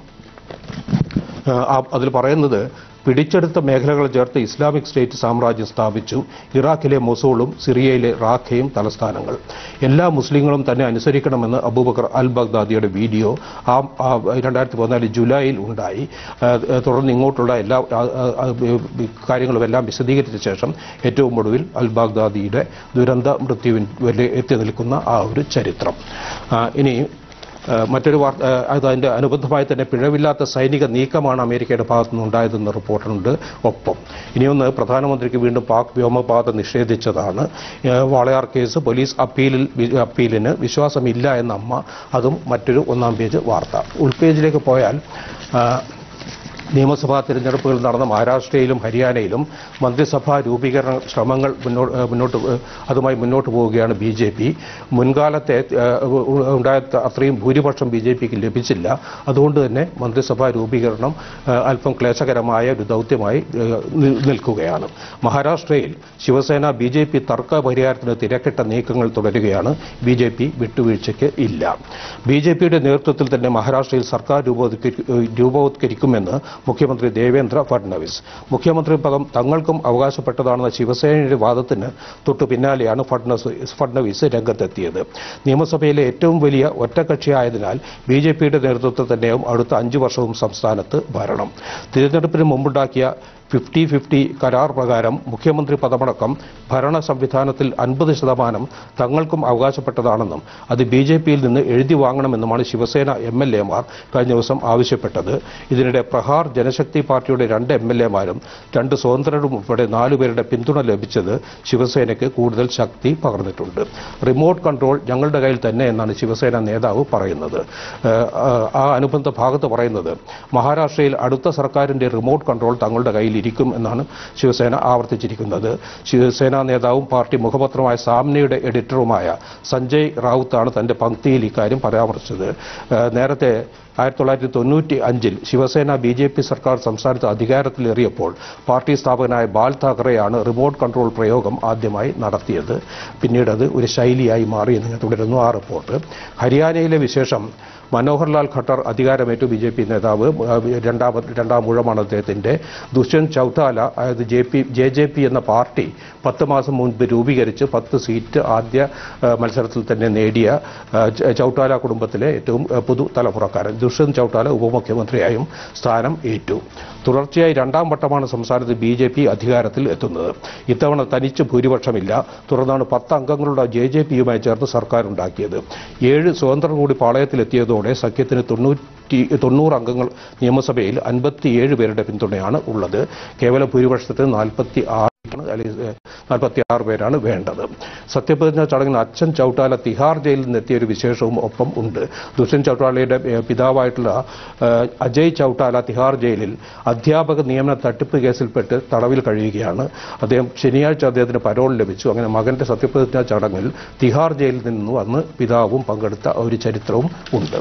ഏഹ്, ആ- അതിൽ പറയുന്നത് പിടിച്ചെടുത്ത മേഖലകൾ ചേർത്ത് ഇസ്ലാമിക് സ്റ്റേറ്റ് സാമ്രാജ്യം സ്ഥാപിച്ചു ഇറാഖിലെ മൊസൂളും സിറിയയിലെ റാഖയും തലസ്ഥാനങ്ങൾ എല്ലാ മുസ്ലിങ്ങളും തന്നെ അനുസരിക്കണമെന്ന് അബൂബക്കർ അൽ ബഗ്ദാദിയുടെ വീഡിയോ ആ ആ രണ്ടായിരത്തി പതിനാല് ജൂലൈയിൽ ഉണ്ടായി ആ, തുടർന്ന് ഇങ്ങോട്ടുള്ള എല്ലാ ആ, ആ, ആ, കാര്യങ്ങളും എല്ലാം വിശദീകരിച്ച ശേഷം ഏറ്റവും ഒടുവിൽ അൽ ബാഗ്ദാദിയുടെ ദുരന്ത മൃത്യുവിൻ വരെ എത്തി നിൽക്കുന്ന ആ ഒരു ചരിത്രം ആ, ഇനി ഏഹ് മറ്റൊരു വാർത്ത ഏഹ് അത് അതിന്റെ അനുബന്ധമായി തന്നെ പിഴവില്ലാത്ത സൈനിക നീക്കമാണ് അമേരിക്കയുടെ ഭാഗത്തു നിന്നുണ്ടായതെന്ന് റിപ്പോർട്ടുണ്ട് ഒപ്പം ഇനിയൊന്ന് പ്രധാനമന്ത്രിക്ക് വീണ്ടും പാക് വ്യോമപാത നിഷേധിച്ചതാണ് ഏഹ് വാളയാർ കേസ് പോലീസ് അപ്പീലിൽ വി- അപ്പീലിന് വിശ്വാസമില്ല എന്ന അമ്മ അതും മറ്റൊരു ഒന്നാം പേജ് വാർത്ത ഉൾപേജിലേക്ക് പോയാൽ ആഹ് നിയമസഭാ തിരഞ്ഞെടുപ്പുകൾ നടന്ന മഹാരാഷ്ട്രയിലും ഹരിയാനയിലും മന്ത്രിസഭാ രൂപീകരണ ശ്രമങ്ങൾ മുന്നോട്ട് മുന്നോട്ട് അതുമായി മുന്നോട്ട് പോവുകയാണ് ബി ജെ പി മുൻകാലത്തെ ഏഹ്, ഉണ്ടായ അത്രയും ഭൂരിപക്ഷം ബി ജെ പിക്ക് ലഭിച്ചില്ല അതുകൊണ്ട് തന്നെ മന്ത്രിസഭാ രൂപീകരണം ഏഹ്, അല്പം ക്ലേശകരമായ ഒരു ദൗത്യമായി ഏഹ്, നി- നിൽക്കുകയാണ് മഹാരാഷ്ട്രയിൽ ശിവസേന ബി ജെ പി തർക്ക പരിഹാരത്തിന് തിരക്കിട്ട നീക്കങ്ങൾ തുടരുകയാണ് ബി ജെ പി വിട്ടുവീഴ്ചയ്ക്ക് ഇല്ല ബി ജെ പിയുടെ നേതൃത്വത്തിൽ തന്നെ മഹാരാഷ്ട്രയിൽ സർക്കാർ രൂപവത്കരി- ഏഹ്, രൂപവത്കരിക്കുമെന്ന് മുഖ്യമന്ത്രി ദേവേന്ദ്ര ഫഡ്നവിസ് മുഖ്യമന്ത്രി പദം തങ്ങൾക്കും അവകാശപ്പെട്ടതാണെന്ന ശിവസേനയുടെ വാദത്തിന് തൊട്ടു പിന്നാലെയാണ് ഫഡ്നസ് ഫഡ്നവിസ് രംഗത്തെത്തിയത് നിയമസഭയിലെ ഏറ്റവും വലിയ ഒറ്റകക്ഷിയായതിനാൽ ബി ജെ പിയുടെ നേതൃത്വത്തിൽ തന്നെയും അടുത്ത അഞ്ചു വർഷവും സംസ്ഥാനത്ത് ഭരണം തിരഞ്ഞെടുപ്പിന് മുമ്പുണ്ടാക്കിയ ഫിഫ്റ്റി ഫിഫ്റ്റി കരാർ പ്രകാരം മുഖ്യമന്ത്രി പദമടക്കം ഭരണ സംവിധാനത്തിൽ അൻപത് ശതമാനം തങ്ങൾക്കും അവകാശപ്പെട്ടതാണെന്നും അത് ബി ജെ പിയിൽ നിന്ന് എഴുതി വാങ്ങണമെന്നുമാണ് ശിവസേന എം എൽ എമാർ കഴിഞ്ഞ ദിവസം ആവശ്യപ്പെട്ടത് ഇതിനിടെ പ്രഹാർ ജനശക്തി പാർട്ടിയുടെ രണ്ട് എം എൽ എമാരും രണ്ട് സ്വതന്ത്രരും ഉൾപ്പെടെ നാലുപേരുടെ പിന്തുണ ലഭിച്ചത് ശിവസേനയ്ക്ക് കൂടുതൽ ശക്തി പകർന്നിട്ടുണ്ട് റിമോട്ട് കൺട്രോൾ ഞങ്ങളുടെ കയ്യിൽ തന്നെ എന്നാണ് ശിവസേന നേതാവ് പറയുന്നത് ഏഹ്, ആ അനുബന്ധ ഭാഗത്ത് പറയുന്നത് മഹാരാഷ്ട്രയിൽ അടുത്ത സർക്കാരിന്റെ റിമോട്ട് കൺട്രോൾ തങ്ങളുടെ കയ്യിൽ ഇരിക്കും എന്നാണ് ശിവസേന ആവർത്തിച്ചിരിക്കുന്നത് ശിവസേന നേതാവും പാർട്ടി മുഖപത്രമായ സാമ്നയുടെ എഡിറ്ററുമായ സഞ്ജയ് റാവുത്താണ് തന്റെ പങ്ക്തിയിൽ ഇക്കാര്യം പരാമർശിച്ചത് ഏഹ് നേരത്തെ ആയിരത്തി തൊള്ളായിരത്തി തൊണ്ണൂറ്റി അഞ്ചിൽ ശിവസേന ബി ജെ പി സർക്കാർ സംസ്ഥാനത്ത് അധികാരത്തിലേറിയപ്പോൾ പാർട്ടി സ്ഥാപകനായ ബാൽ താക്കറെയാണ് റിമോട്ട് കൺട്രോൾ പ്രയോഗം ആദ്യമായി നടത്തിയത് പിന്നീട് അത് ഒരു ശൈലിയായി മാറി എന്ന് തുടരുന്നു ആ റിപ്പോർട്ട് ഹരിയാനയിലെ വിശേഷം മനോഹർലാൽ ഖട്ടർ അധികാരമേറ്റു ബി ജെ പി നേതാവ് ആ, രണ്ടാമത് രണ്ടാം ഊഴമാണ് അദ്ദേഹത്തിന്റെ ദുഷ്യന്ത് ചൌത്താല അതായത് J P J J P എന്ന പാർട്ടി പത്ത് മാസം മുൻപ് രൂപീകരിച്ച് പത്ത് സീറ്റ് ആദ്യ ആ, മത്സരത്തിൽ തന്നെ നേടിയ ആ, ച- ചൌട്ടാല കുടുംബത്തിലെ ഏറ്റവും ആ, പുതു തലമുറക്കാരൻ ദുഷ്യന്ത് ചൌട്ടാല ഉപമുഖ്യമന്ത്രിയായും സ്ഥാനം ഏറ്റു തുടർച്ചയായി രണ്ടാം വട്ടമാണ് സംസ്ഥാനത്ത് ബി ജെ പി അധികാരത്തിൽ എത്തുന്നത് ഇത്തവണ തനിച്ച് ഭൂരിപക്ഷമില്ല തുടർന്നാണ് പത്ത് അംഗങ്ങളുടെ ജെ ജെ പിയുമായി ചേർന്ന് സർക്കാർ ഉണ്ടാക്കിയത് ഏഴ് സ്വതന്ത്രർ കൂടി പാളയത്തിലെത്തിയതോടെ സഖ്യത്തിന് തൊണ്ണൂറ്റി തൊണ്ണൂറ് അംഗങ്ങൾ നിയമസഭയിൽ അൻപത്തിയേഴ് പേരുടെ പിന്തുണയാണ് ഉള്ളത് കേവല ഭൂരിപക്ഷത്തിന് നാൽപ്പത്തി ആറ് നാൽപ്പത്തി ആറ് പേരാണ് വേണ്ടത് സത്യപ്രതിജ്ഞ ചടങ്ങിൽ അച്ഛൻ ചൌട്ടാല തിഹാർ ജയിലിൽ നിന്നെത്തിയ ഒരു വിശേഷവും ഒപ്പം ഉണ്ട് ദുഷ്യന്ത് ചൌട്ടാലയുടെ ഏഹ്, പിതാവായിട്ടുള്ള ഏഹ്, അജയ് ചൌട്ടാല തിഹാർ ജയിലിൽ അധ്യാപക നിയമന തട്ടിപ്പ് കേസിൽപ്പെട്ട് തടവിൽ കഴിയുകയാണ് അദ്ദേഹം ശനിയാഴ്ച അദ്ദേഹത്തിന് പരോൾ ലഭിച്ചു അങ്ങനെ മകന്റെ സത്യപ്രതിജ്ഞാ ചടങ്ങിൽ തിഹാർ ജയിലിൽ നിന്ന് വന്ന് പിതാവും പങ്കെടുത്ത ഒരു ചരിത്രവും ഉണ്ട്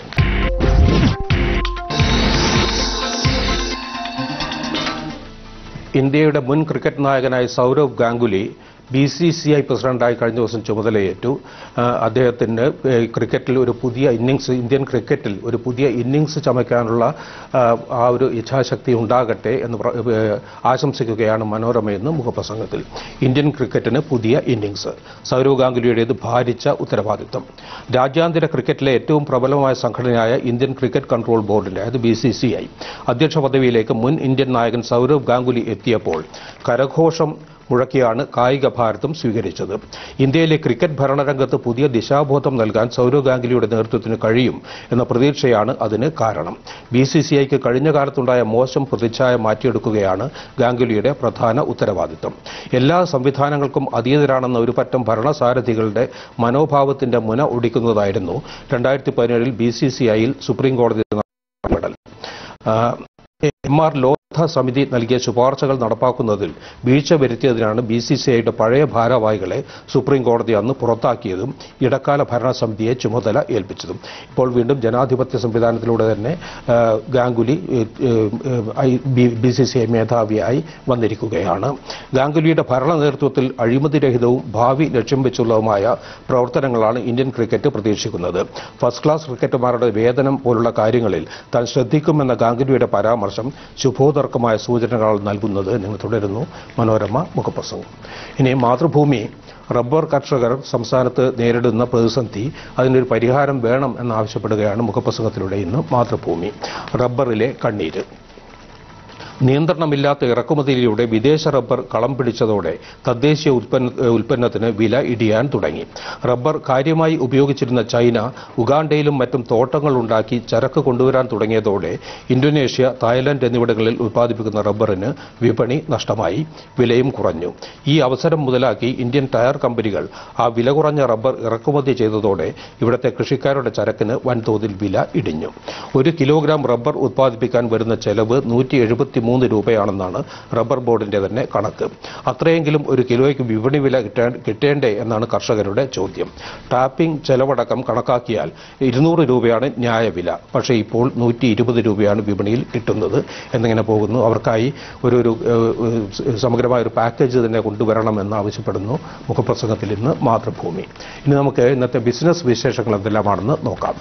ഇന്ത്യയുടെ മുൻ ക്രിക്കറ്റ് നായകനായ Sourav Ganguly B C C I പ്രസിഡന്റായി കഴിഞ്ഞ ദിവസം ചുമതലയേറ്റു ആ, അദ്ദേഹത്തിന് ഏ, ക്രിക്കറ്റിൽ ഒരു പുതിയ ഇന്നിങ്സ് ഇന്ത്യൻ ക്രിക്കറ്റിൽ ഒരു പുതിയ ഇന്നിങ്സ് ചമയ്ക്കാനുള്ള ആ, ആ ഒരു ഇച്ഛാശക്തി ഉണ്ടാകട്ടെ എന്ന് പ്ര- ഏ, ആശംസിക്കുകയാണ് മനോരമയെന്ന് മുഖപ്രസംഗത്തിൽ ഇന്ത്യൻ ക്രിക്കറ്റിന് പുതിയ ഇന്നിങ്സ് സൗരവ് ഗാംഗുലിയുടേത് ഭാരിച്ച ഉത്തരവാദിത്തം രാജ്യാന്തര ക്രിക്കറ്റിലെ ഏറ്റവും പ്രബലമായ സംഘടനയായ ഇന്ത്യൻ ക്രിക്കറ്റ് കൺട്രോൾ ബോർഡിന്റെ അതായത് ബി സി സി ഐ അധ്യക്ഷ പദവിയിലേക്ക് മുൻ ഇന്ത്യൻ നായകൻ സൗരവ് ഗാംഗുലി എത്തിയപ്പോൾ കരഘോഷം മുഴക്കിയാണ് കായിക ഭാരതം സ്വീകരിച്ചത് ഇന്ത്യയിലെ ക്രിക്കറ്റ് ഭരണരംഗത്ത് പുതിയ ദിശാബോധം നൽകാൻ സൗരവ് ഗാംഗുലിയുടെ നേതൃത്വത്തിന് കഴിയും എന്ന പ്രതീക്ഷയാണ് അതിന് കാരണം ബി സി സി ഐക്ക് കഴിഞ്ഞ കാലത്തുണ്ടായ മോശം പ്രതിച്ഛായ മാറ്റിയെടുക്കുകയാണ് ഗാംഗുലിയുടെ പ്രധാന ഉത്തരവാദിത്തം എല്ലാ സംവിധാനങ്ങൾക്കും അതീതരാണെന്ന ഒരു പറ്റം ഭരണസാരഥികളുടെ മനോഭാവത്തിന്റെ മുന ഒടിക്കുന്നതായിരുന്നു രണ്ടായിരത്തി പതിനേഴിൽ ബി സി സി ഐയിൽ സുപ്രീം കോടതി ഇടപെടൽ ആ, എം ആർ ലോധ സമിതി നൽകിയ ശുപാർശകൾ നടപ്പാക്കുന്നതിൽ വീഴ്ച വരുത്തിയതിനാണ് ബി സി സി ഐയുടെ പഴയ ഭാരവാഹികളെ സുപ്രീം കോടതി അന്ന് പുറത്താക്കിയതും ഇടക്കാല ഭരണസമിതിയെ ചുമതല ഏൽപ്പിച്ചതും ഇപ്പോൾ വീണ്ടും ജനാധിപത്യ സംവിധാനത്തിലൂടെ തന്നെ ആ, Ganguly B C C I മേധാവിയായി വന്നിരിക്കുകയാണ് ഗാംഗുലിയുടെ ഭരണ നേതൃത്വത്തിൽ അഴിമതിരഹിതവും ഭാവി ലക്ഷ്യം വെച്ചുള്ളതുമായ പ്രവർത്തനങ്ങളാണ് ഇന്ത്യൻ ക്രിക്കറ്റ് പ്രതീക്ഷിക്കുന്നത് ഫസ്റ്റ് ക്ലാസ് ക്രിക്കറ്റുമാരുടെ വേതനം പോലുള്ള കാര്യങ്ങളിൽ താൻ ശ്രദ്ധിക്കുമെന്ന ഗാംഗുലിയുടെ പരാമർശം ശുഭോദർക്കമായ സൂചനകൾ നൽകുന്നത് നിങ്ങൾ തുടരുന്നു മനോരമ മുഖപ്രസംഗം ഇനി മാതൃഭൂമി റബ്ബർ കർഷകർ സംസ്ഥാനത്ത് നേരിടുന്ന പ്രതിസന്ധി അതിനൊരു പരിഹാരം വേണം എന്നാവശ്യപ്പെടുകയാണ് മുഖപ്രസംഗത്തിലൂടെ ഇന്ന് മാതൃഭൂമി റബ്ബറിലെ കണ്ണീര് നിയന്ത്രണമില്ലാത്ത ഇറക്കുമതിയിലൂടെ വിദേശ റബ്ബർ കളം പിടിച്ചതോടെ തദ്ദേശീയ ഉൽപ്പന്ന ഉൽപ്പന്നത്തിന് വില ഇടിയാൻ തുടങ്ങി റബ്ബർ കാര്യമായി ഉപയോഗിച്ചിരുന്ന ചൈന ഉഗാണ്ടയിലും മറ്റും തോട്ടങ്ങൾ ഉണ്ടാക്കി ചരക്ക് കൊണ്ടുവരാൻ തുടങ്ങിയതോടെ ഇന്തോനേഷ്യ തായ്ലൻഡ് എന്നിവിടങ്ങളിൽ ഉൽപ്പാദിപ്പിക്കുന്ന റബ്ബറിന് വിപണി നഷ്ടമായി വിലയും കുറഞ്ഞു ഈ അവസരം മുതലാക്കി ഇന്ത്യൻ ടയർ കമ്പനികൾ ആ വില കുറഞ്ഞ റബ്ബർ ഇറക്കുമതി ചെയ്തതോടെ ഇവിടുത്തെ കൃഷിക്കാരുടെ ചരക്കിന് വൻതോതിൽ വില ഇടിഞ്ഞു ഒരു കിലോഗ്രാം റബ്ബർ ഉത്പാദിപ്പിക്കാൻ വരുന്ന ചെലവ് നൂറ്റി എഴുപത്തിമൂന്ന് രൂപയാണെന്നാണ് റബ്ബർ ബോർഡിന്റെ തന്നെ കണക്ക് അത്രയെങ്കിലും ഒരു കിലോയ്ക്ക് വിപണി വില കിട്ടേ- കിട്ടേണ്ടേ എന്നാണ് കർഷകരുടെ ചോദ്യം ടാപ്പിംഗ് ചെലവടക്കം കണക്കാക്കിയാൽ ഇരുന്നൂറ് രൂപയാണ് ന്യായവില പക്ഷേ ഇപ്പോൾ നൂറ്റി ഇരുപത് രൂപയാണ് വിപണിയിൽ കിട്ടുന്നത് എന്നിങ്ങനെ പോകുന്നു അവർക്കായി ഒരു ഒരു ഏഹ്, ഏഹ്, സമഗ്രമായ ഒരു പാക്കേജ് തന്നെ കൊണ്ടുവരണമെന്ന് ആവശ്യപ്പെടുന്നു മുഖപ്രസംഗത്തിൽ ഇന്ന് മാതൃഭൂമി ഇനി നമുക്ക് ഇന്നത്തെ ബിസിനസ് വിശേഷങ്ങൾ എന്തെല്ലാമാണെന്ന് നോക്കാം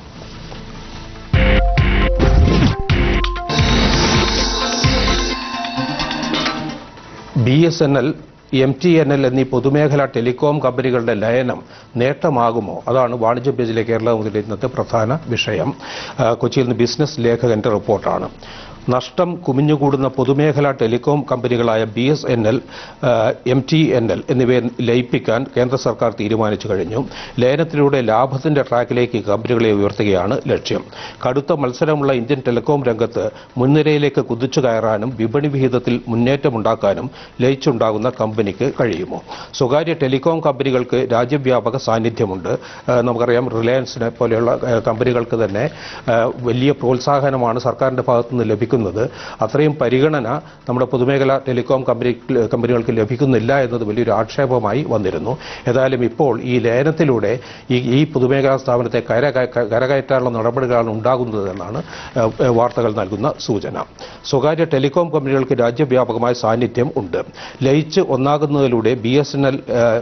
B S N L M T N L എന്നീ പൊതുമേഖലാ ടെലികോം കമ്പനികളുടെ ലയനം നേട്ടമാകുമോ അതാണ് വാണിജ്യ പേജിലെ കേരള മുതൽ ഇന്നത്തെ പ്രധാന വിഷയം ആ, കൊച്ചിയിൽ നിന്ന് ബിസിനസ് ലേഖകന്റെ റിപ്പോർട്ടാണ് നഷ്ടം കുമിഞ്ഞുകൂടുന്ന പൊതുമേഖലാ ടെലികോം കമ്പനികളായ B S N L M T N L എന്നിവയെ ലയിപ്പിക്കാൻ കേന്ദ്ര സർക്കാർ തീരുമാനിച്ചു കഴിഞ്ഞു ലയനത്തിലൂടെ ലാഭത്തിന്റെ ട്രാക്കിലേക്ക് ഈ കമ്പനികളെ ഉയർത്തുകയാണ് ലക്ഷ്യം കടുത്ത മത്സരമുള്ള ഇന്ത്യൻ ടെലികോം രംഗത്ത് മുൻനിരയിലേക്ക് കുതിച്ചു കയറാനും വിപണി വിഹിതത്തിൽ മുന്നേറ്റമുണ്ടാക്കാനും ലയിച്ചുണ്ടാകുന്ന കമ്പനിക്ക് കഴിയുമോ സ്വകാര്യ ടെലികോം കമ്പനികൾക്ക് രാജ്യവ്യാപക സാന്നിധ്യമുണ്ട് ആ, നമുക്കറിയാം റിലയൻസിനെ പോലെയുള്ള ആ, കമ്പനികൾക്ക് തന്നെ ആ, വലിയ പ്രോത്സാഹനമാണ് സർക്കാരിന്റെ ഭാഗത്തു നിന്ന് ലഭിക്കുന്നത് അത്രയും പരിഗണന നമ്മുടെ പൊതുമേഖലാ ടെലികോം കമ്പനി കമ്പനികൾക്ക് ലഭിക്കുന്നില്ല എന്നത് വലിയൊരു ആക്ഷേപമായി വന്നിരുന്നു ഏതായാലും ഇപ്പോൾ ഈ ലയനത്തിലൂടെ ഈ ഈ പൊതുമേഖലാ സ്ഥാപനത്തെ കര കരകയറ്റാനുള്ള നടപടികളാണ് ഉണ്ടാകുന്നത് എന്നാണ് ആ, വാർത്തകൾ നൽകുന്ന സൂചന സ്വകാര്യ ടെലികോം കമ്പനികൾക്ക് രാജ്യവ്യാപകമായ സാന്നിധ്യം ഉണ്ട് ലയിച്ച് ഒന്നാകുന്നതിലൂടെ B S N L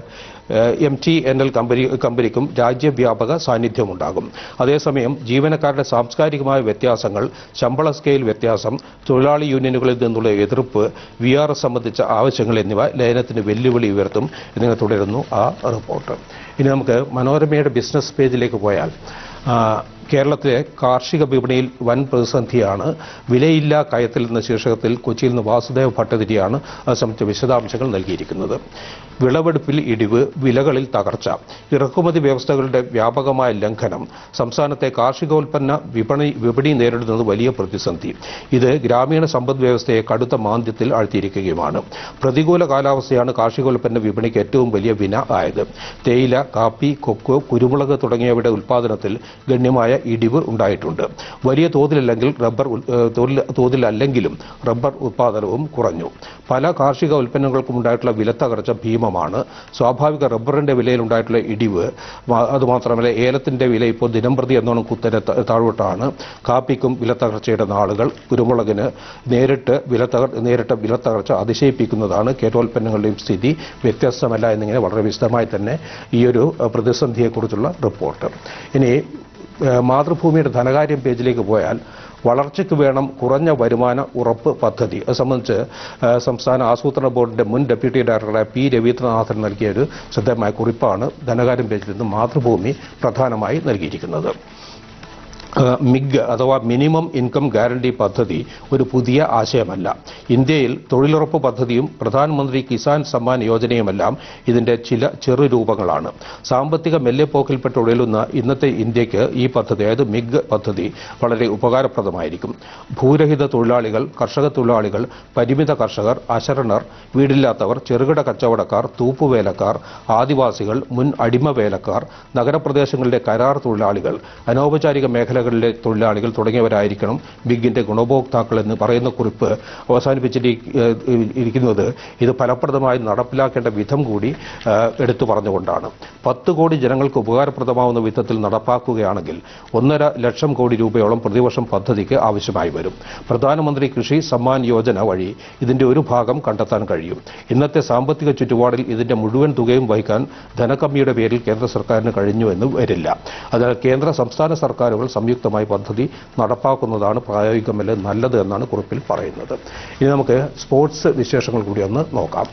M T N L company കമ്പനിക്കും രാജ്യവ്യാപക സാന്നിധ്യമുണ്ടാകും അതേസമയം ജീവനക്കാരുടെ സാംസ്കാരികമായ വ്യത്യാസങ്ങൾ ശമ്പള സ്കെയിൽ വ്യത്യാസം തൊഴിലാളി യൂണിയനുകളിൽ നിന്നുള്ള എതിർപ്പ് വി ആർ എസ് സംബന്ധിച്ച ആവശ്യങ്ങൾ എന്നിവ ലയനത്തിന് വെല്ലുവിളി ഉയർത്തും എന്നിങ്ങനെ തുടരുന്നു ആ റിപ്പോർട്ട് ഇനി നമുക്ക് മനോരമയുടെ ബിസിനസ് പേജിലേക്ക് പോയാൽ ആ, കേരളത്തിലെ കാർഷിക വിപണിയിൽ വൻ പ്രതിസന്ധിയാണ് വിലയില്ലാ കയത്തിൽ എന്ന ശീർഷകത്തിൽ കൊച്ചിയിൽ നിന്ന് വാസുദേവ് ഭട്ടതിരിയാണ് അത് സംബന്ധിച്ച വിശദാംശങ്ങൾ നൽകിയിരിക്കുന്നത് വിളവെടുപ്പിൽ ഇടിവ് വിലകളിൽ തകർച്ച ഇറക്കുമതി വ്യവസ്ഥകളുടെ വ്യാപകമായ ലംഘനം സംസ്ഥാനത്തെ കാർഷികോൽപ്പന്ന വിപണി വിപണി നേരിടുന്നത് വലിയ പ്രതിസന്ധി ഇത് ഗ്രാമീണ സമ്പദ് വ്യവസ്ഥയെ കടുത്ത മാന്ദ്യത്തിൽ ആഴ്ത്തിയിരിക്കുകയുമാണ് പ്രതികൂല കാലാവസ്ഥയാണ് കാർഷികോൽപ്പന്ന വിപണിക്ക് ഏറ്റവും വലിയ വിന ആയത് തേയില കാപ്പി കൊക്കോ കുരുമുളക് തുടങ്ങിയവയുടെ ഉൽപ്പാദനത്തിൽ ഗണ്യമായ ഇടിവ് ഉണ്ടായിട്ടുണ്ട് വലിയ തോതിലല്ലെങ്കിൽ റബ്ബർ ഉൽ- ഏഹ് തോതിൽ- തോതിലല്ലെങ്കിലും റബ്ബർ ഉൽപ്പാദനവും കുറഞ്ഞു പല കാർഷിക ഉൽപ്പന്നങ്ങൾക്കും ഉണ്ടായിട്ടുള്ള വിലത്തകർച്ച ഭീമമാണ് സ്വാഭാവിക റബ്ബറിന്റെ വിലയിൽ ഉണ്ടായിട്ടുള്ള ഇടിവ് മാ- അതുമാത്രമല്ല ഏലത്തിന്റെ വില ഇപ്പോൾ ദിനംപ്രതി എന്നോണം കുത്തനെ ത- താഴോട്ടാണ് കാപ്പിക്കും വിലത്തകർച്ചയുടെ നാളുകൾ കുരുമുളകിന് നേരിട്ട് വിലത്തകർ നേരിട്ട വിലത്തകർച്ച അതിശയിപ്പിക്കുന്നതാണ് കേട്ടോൽപ്പന്നങ്ങളുടെയും സ്ഥിതി വ്യത്യസ്തമല്ല എന്നിങ്ങനെ വളരെ വിശദമായി തന്നെ ഈ ഒരു അഹ്, പ്രതിസന്ധിയെക്കുറിച്ചുള്ള റിപ്പോർട്ട് ഇനി ഏഹ്, മാതൃഭൂമിയുടെ ധനകാര്യം പേജിലേക്ക് പോയാൽ വളർച്ചയ്ക്ക് വേണം കുറഞ്ഞ വരുമാന ഉറപ്പ് പദ്ധതി അത് സംബന്ധിച്ച് ഏഹ്, സംസ്ഥാന ആസൂത്രണ ബോർഡിന്റെ മുൻ ഡെപ്യൂട്ടി ഡയറക്ടറായ പി രവീന്ദ്രനാഥൻ നൽകിയ ഒരു ശ്രദ്ധേയമായ കുറിപ്പാണ് ധനകാര്യം പേജിൽ നിന്ന് മാതൃഭൂമി പ്രധാനമായി നൽകിയിരിക്കുന്നത് ഏഹ് മിഗ് അഥവാ മിനിമം ഇൻകം ഗ്യാരണ്ടി പദ്ധതി ഒരു പുതിയ ആശയമല്ല ഇന്ത്യയിൽ തൊഴിലുറപ്പ് പദ്ധതിയും പ്രധാനമന്ത്രി കിസാൻ സമ്മാൻ യോജനയുമെല്ലാം ഇതിന്റെ ചില ചെറുരൂപങ്ങളാണ് സാമ്പത്തിക മെല്ലെപ്പോക്കിൽപ്പെട്ട് ഉഴലുന്ന ഇന്നത്തെ ഇന്ത്യക്ക് ഈ പദ്ധതി അതായത് മിഗ് പദ്ധതി വളരെ ഉപകാരപ്രദമായിരിക്കും ഭൂരഹിത തൊഴിലാളികൾ കർഷക തൊഴിലാളികൾ പരിമിത കർഷകർ അശരണർ വീടില്ലാത്തവർ ചെറുകിട കച്ചവടക്കാർ തൂപ്പുവേലക്കാർ ആദിവാസികൾ മുൻ അടിമ വേലക്കാർ നഗരപ്രദേശങ്ങളിലെ കരാർ തൊഴിലാളികൾ അനൗപചാരിക മേഖലകളിലെ തൊഴിലാളികൾ തുടങ്ങിയവരായിരിക്കണം ബിഗിന്റെ ഗുണഭോക്താക്കൾ എന്ന് പറയുന്ന കുറിപ്പ് അവസാനിപ്പിച്ചിരിക്കുന്നത് ഇത് ഫലപ്രദമായി നടപ്പിലാക്കേണ്ട വിധം കൂടി ആ, എടുത്തു പറഞ്ഞുകൊണ്ടാണ് പത്ത് കോടി ജനങ്ങൾക്ക് ഉപകാരപ്രദമാവുന്ന വിധത്തിൽ നടപ്പാക്കുകയാണെങ്കിൽ ഒന്നര ലക്ഷം കോടി രൂപയോളം പ്രതിവർഷം പദ്ധതിക്ക് ആവശ്യമായി വരും പ്രധാനമന്ത്രി കൃഷി സമ്മാൻ യോജന വഴി ഇതിന്റെ ഒരു ഭാഗം കണ്ടെത്താൻ കഴിയും ഇന്നത്തെ സാമ്പത്തിക ചുറ്റുപാടിൽ ഇതിന്റെ മുഴുവൻ തുകയും വഹിക്കാൻ ധനകമ്മിയുടെ പേരിൽ കേന്ദ്ര സർക്കാരിന് കഴിഞ്ഞു എന്ന് വരില്ല അതിനാൽ കേന്ദ്ര സംസ്ഥാന സർക്കാരുകൾ സംയുക്തമായി പദ്ധതി നടപ്പാക്കുന്നതാണ് പ്രായോഗികമല്ല നല്ലത് എന്നാണ് കുറിപ്പിൽ പറയുന്നത് ഇനി നമുക്ക് സ്പോർട്സ് വിശേഷങ്ങൾ കൂടി ഒന്ന് നോക്കാം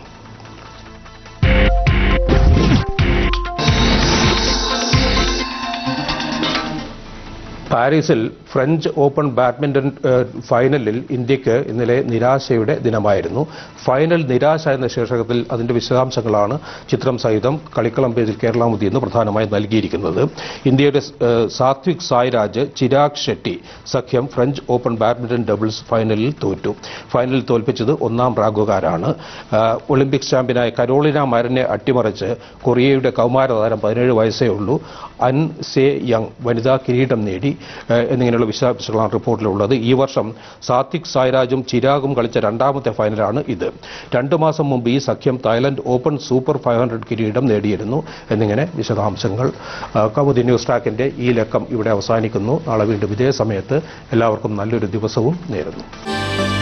പാരീസിൽ ഫ്രഞ്ച് ഓപ്പൺ ബാഡ്മിന്റൺ ഏഹ്, ഫൈനലിൽ ഇന്ത്യക്ക് ഇന്നലെ നിരാശയുടെ ദിനമായിരുന്നു ഫൈനൽ നിരാശ എന്ന ശീർഷകത്തിൽ അതിന്റെ വിശദാംശങ്ങളാണ് ചിത്രം സഹിതം കളിക്കളം പേജിൽ കേരളമുതി എന്ന് പ്രധാനമായും നൽകിയിരിക്കുന്നത് ഇന്ത്യയുടെ ഏഹ്, സാത്വിക് സായ്രാജ് ചിരാഗ് ഷെട്ടി സഖ്യം ഫ്രഞ്ച് ഓപ്പൺ ബാഡ്മിന്റൺ ഡബിൾസ് ഫൈനലിൽ തോറ്റു ഫൈനലിൽ തോൽപ്പിച്ചത് ഒന്നാം റാഗുകാരാണ് ഏഹ്, ഒളിമ്പിക്സ് ചാമ്പ്യനായ കരോളിന മരനെ അട്ടിമറിച്ച് കൊറിയയുടെ കൗമാര താരം പതിനേഴ് വയസ്സേ ഉള്ളൂ അൻ സെ യങ് വനിതാ കിരീടം നേടി ഏഹ്, എന്നിങ്ങനെയുള്ള വിശദാംശങ്ങളാണ് റിപ്പോർട്ടിലുള്ളത് ഈ വർഷം സാത്വിക് സായ്രാജും ചിരാഗും കളിച്ച രണ്ടാമത്തെ ഫൈനലാണ് ഇത് രണ്ടു മാസം മുമ്പ് ഈ സഖ്യം Thailand Open super five hundred കിരീടം നേടിയിരുന്നു എന്നിങ്ങനെ വിശദാംശങ്ങൾ ആ, കൗമുദി ന്യൂസ് ട്രാക്കിന്റെ ഈ ലക്കം ഇവിടെ അവസാനിക്കുന്നു നാളെ വീണ്ടും ഇതേ സമയത്ത് എല്ലാവർക്കും നല്ലൊരു ദിവസവും നേരുന്നു